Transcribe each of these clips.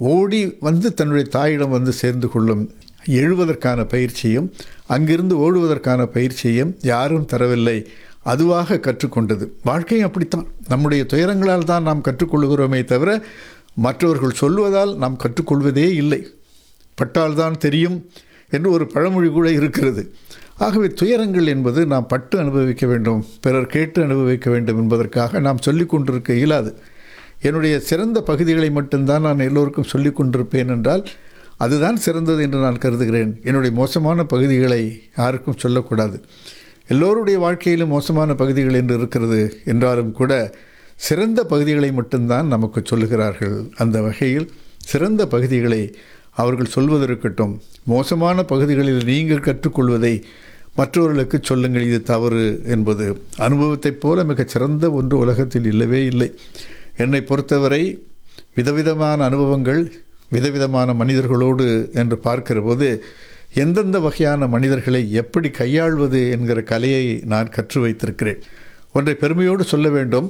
ஓடி வந்து தன்னுடைய தாயிடம் வந்து சேர்ந்து கொள்ளும் எழுவதற்கான பயிற்சியும் அங்கிருந்து ஓடுவதற்கான பயிற்சியும் யாரும் தரவில்லை அதுவாக கற்றுக்கொண்டது வாழ்க்கையும் அப்படித்தான் நம்முடைய துயரங்களால் தான் நாம் கற்றுக்கொள்கிறோமே தவிர மற்றவர்கள் சொல்வதால் நாம் கற்றுக்கொள்வதே இல்லை பட்டால்தான் தெரியும் என்று ஒரு பழமொழி கூட இருக்கிறது ஆகவே துயரங்கள் என்பது நாம் பட்டு அனுபவிக்க வேண்டும் பிறர் கேட்டு அனுபவிக்க வேண்டும் என்பதற்காக நாம் சொல்லிக் கொண்டிருக்க இயலாது என்னுடைய சிறந்த பகுதிகளை மட்டும்தான் நான் எல்லோருக்கும் சொல்லிக் கொண்டிருப்பேன் என்றால் அதுதான் சிறந்தது என்று நான் கருதுகிறேன் என்னுடைய மோசமான பகுதிகளை யாருக்கும் சொல்லக்கூடாது எல்லோருடைய வாழ்க்கையிலும் மோசமான பகுதிகள் என்று இருக்கிறது என்றாலும் கூட சிறந்த பகுதிகளை மட்டும்தான் நமக்கு சொல்லுகிறார்கள் அந்த வகையில் சிறந்த பகுதிகளை அவர்கள் சொல்வதற்கட்டும் மோசமான பகுதிகளில் நீங்கள் கற்றுக்கொள்வதை மற்றவர்களுக்கு சொல்லுங்கள் இது தவறு என்பது அனுபவத்தைப் போல மிகச் சிறந்த ஒன்று உலகத்தில் இல்லவே இல்லை என்னை பொறுத்தவரை விதவிதமான அனுபவங்கள் விதவிதமான மனிதர்களோடு என்று பார்க்கிற போது எந்தெந்த வகையான மனிதர்களை எப்படி கையாள்வது என்கிற கலையை நான் கற்று வைத்திருக்கிறேன் ஒன்றை பெருமையோடு சொல்ல வேண்டும்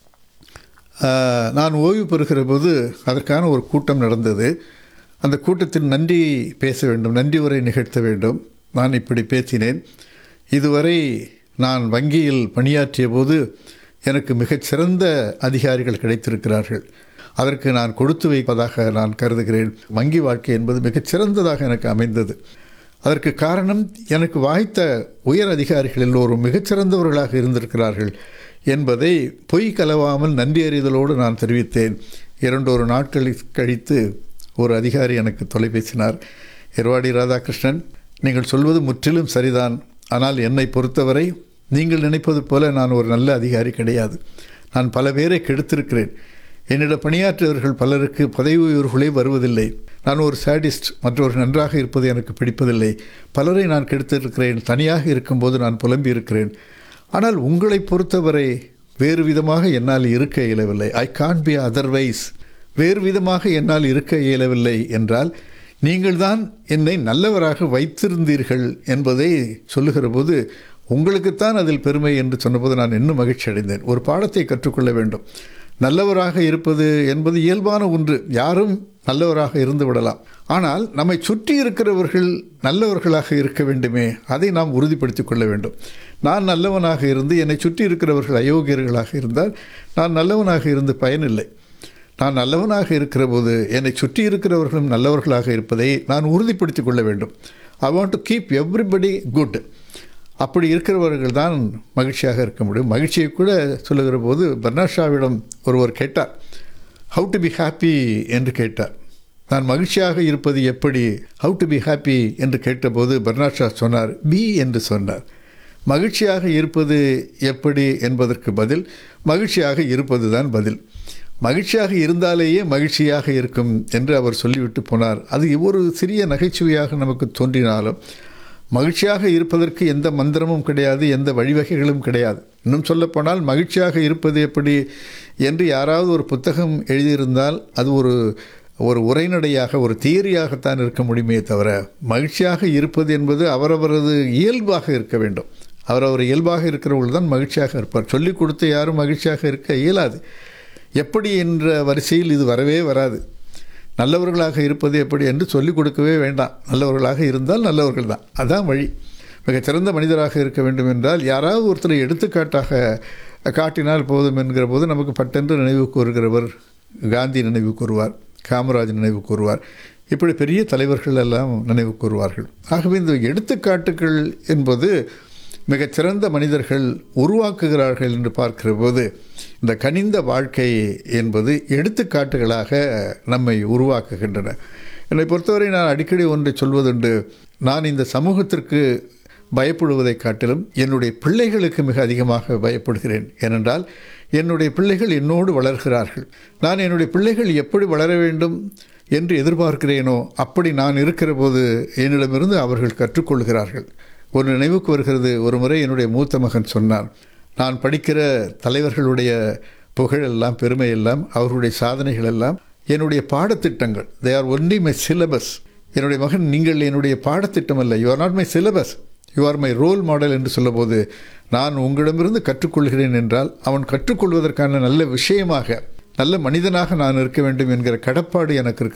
நான் ஓய்வு பெறுகிற போது அதற்கான ஒரு கூட்டம் நடந்தது அந்த கூட்டத்தில் நன்றி பேச வேண்டும் நன்றி உரை நிகழ்த்த வேண்டும் நான் இப்படி பேசினேன் இதுவரை நான் வங்கியில் பணியாற்றிய போது எனக்கு மிகச்சிறந்த அதிகாரிகள் கிடைத்திருக்கிறார்கள் அதற்கு நான் கொடுத்து வைப்பதாக நான் கருதுகிறேன் வங்கி வாழ்க்கை என்பது மிகச்சிறந்ததாக எனக்கு அமைந்தது அதற்கு காரணம் எனக்கு வாய்த்த உயர் அதிகாரிகள் எல்லோரும் மிகச்சிறந்தவர்களாக இருந்திருக்கிறார்கள் என்பதை பொய் கலவாமல் நன்றி அறிதலோடு நான் தெரிவித்தேன் இரண்டொரு நாட்கள் கழித்து ஒரு அதிகாரி எனக்கு தொலைபேசினார் எர்வாடி ராதாகிருஷ்ணன் நீங்கள் சொல்வது முற்றிலும் சரிதான் ஆனால் என்னை பொறுத்தவரை நீங்கள் நினைப்பது போல நான் ஒரு நல்ல அதிகாரி கிடையாது நான் பல பேரை கெடுத்திருக்கிறேன் என்னிடம் பணியாற்றியவர்கள் பலருக்கு பதவி உயர்வுகளே வருவதில்லை நான் ஒரு சாடிஸ்ட் மற்றவர்கள் நன்றாக இருப்பது எனக்கு பிடிப்பதில்லை பலரை நான் கெடுத்திருக்கிறேன் தனியாக இருக்கும்போது நான் புலம்பி இருக்கிறேன் ஆனால் உங்களை பொறுத்தவரை வேறு விதமாக என்னால் இருக்க இயலவில்லை ஐ கான் பி அதர்வைஸ் வேறு விதமாக என்னால் இருக்க இயலவில்லை என்றால் நீங்கள்தான் என்னை நல்லவராக வைத்திருந்தீர்கள் என்பதை சொல்லுகிற போது உங்களுக்குத்தான் அதில் பெருமை என்று சொன்னபோது நான் இன்னும் மகிழ்ச்சி அடைந்தேன் ஒரு பாடத்தை கற்றுக்கொள்ள வேண்டும் நல்லவராக இருப்பது என்பது இயல்பான ஒன்று யாரும் நல்லவராக இருந்து விடலாம் ஆனால் நம்மை சுற்றி இருக்கிறவர்கள் நல்லவர்களாக இருக்க வேண்டுமே அதை நாம் உறுதிப்படுத்திக் கொள்ள வேண்டும் நான் நல்லவனாக இருந்து என்னை சுற்றி இருக்கிறவர்கள் அயோக்கியர்களாக இருந்தால் நான் நல்லவனாக இருந்து பயனில்லை நான் நல்லவனாக இருக்கிற போது என்னை சுற்றி இருக்கிறவர்களும் நல்லவர்களாக இருப்பதை நான் உறுதிப்படுத்திக் கொள்ள வேண்டும் I want to keep everybody good அப்படி இருக்கிறவர்கள் தான் மகிழ்ச்சியாக இருக்க முடியும் மகிழ்ச்சியை கூட சொல்லுகிற போது பர்னாஷாவிடம் ஒருவர் கேட்டார் ஹவு டு பி ஹாப்பி என்று கேட்டார் நான் மகிழ்ச்சியாக இருப்பது எப்படி ஹவு டு பி ஹாப்பி என்று கேட்டபோது பர்னாஷா சொன்னார் பி என்று சொன்னார் மகிழ்ச்சியாக இருப்பது எப்படி என்பதற்கு பதில் மகிழ்ச்சியாக இருப்பது தான் பதில் மகிழ்ச்சியாக இருந்தாலேயே மகிழ்ச்சியாக இருக்கும் என்று அவர் சொல்லிவிட்டு போனார் அது ஒரு சிறிய நகைச்சுவையாக நமக்கு தோன்றினாலும் மகிழ்ச்சியாக இருப்பதற்கு எந்த மந்திரமும் கிடையாது எந்த வழிவகைகளும் கிடையாது இன்னும் சொல்லப்போனால் மகிழ்ச்சியாக இருப்பது எப்படி என்று யாராவது ஒரு புத்தகம் எழுதியிருந்தால் அது ஒரு ஒரு உரைநடையாக ஒரு தியரியாகத்தான் இருக்க முடியுமே தவிர மகிழ்ச்சியாக இருப்பது என்பது அவரவரது இயல்பாக இருக்க வேண்டும் அவரவர் இயல்பாக இருக்கிறவர்கள் தான் மகிழ்ச்சியாக இருப்பார் சொல்லிக் கொடுத்து யாரும் மகிழ்ச்சியாக இருக்க இயலாது எப்படி என்ற வரிசையில் இது வரவே வராது நல்லவர்களாக இருப்பது எப்படி என்று சொல்லிக் கொடுக்கவே வேண்டாம் நல்லவர்களாக இருந்தால் நல்லவர்கள் தான் அதான் வழி மிகச்சிறந்த மனிதராக இருக்க வேண்டும் என்றால் யாராவது ஒருத்தரை எடுத்துக்காட்டாக காட்டினால் போதும் என்கிற போது நமக்கு பட்டென்று நினைவு கூறுகிறவர் காந்தி நினைவு கூறுவார் காமராஜ் நினைவு கூறுவார் இப்படி பெரிய தலைவர்கள் எல்லாம் நினைவு கூறுவார்கள் ஆகவே இந்த எடுத்துக்காட்டுகள் என்பது மிகச்சிறந்த மனிதர்கள் உருவாக்குகிறார்கள் என்று பார்க்கிற போது இந்த கனிந்த வாழ்க்கை என்பது எடுத்துக்காட்டுகளாக நம்மை உருவாக்குகின்றன என்னை பொறுத்தவரை நான் அடிக்கடி ஒன்றை சொல்வதுண்டு நான் இந்த சமூகத்திற்கு பயப்படுவதை காட்டிலும் என்னுடைய பிள்ளைகளுக்கு மிக அதிகமாக பயப்படுகிறேன் ஏனென்றால் என்னுடைய பிள்ளைகள் என்னோடு வளர்கிறார்கள் நான் என்னுடைய பிள்ளைகள் எப்படி வளர வேண்டும் என்று எதிர்பார்க்கிறேனோ அப்படி நான் இருக்கிற போது என்னிடமிருந்து அவர்கள் கற்றுக்கொள்கிறார்கள் ஒரு நினைவுக்கு வருகிறது ஒரு முறை என்னுடைய மூத்த மகன் சொன்னான் நான் படிக்கிற தலைவர்களுடைய புகழெல்லாம் பெருமையெல்லாம் அவர்களுடைய சாதனைகள் எல்லாம் என்னுடைய பாடத்திட்டங்கள் they are only my syllabus என்னுடைய மகன் நீங்கள் என்னுடைய பாடத்திட்டம் அல்ல you are not my syllabus you are my role model என்று சொல்லும்போது நான் உங்களிடமிருந்து கற்றுக்கொள்கிறேன் என்றால் அவன் கற்றுக்கொள்வதற்கான நல்ல விஷயமாக நல்ல மனிதனாக நான் இருக்க வேண்டும் என்கிற கடப்பாடு எனக்கு இருக்கிறது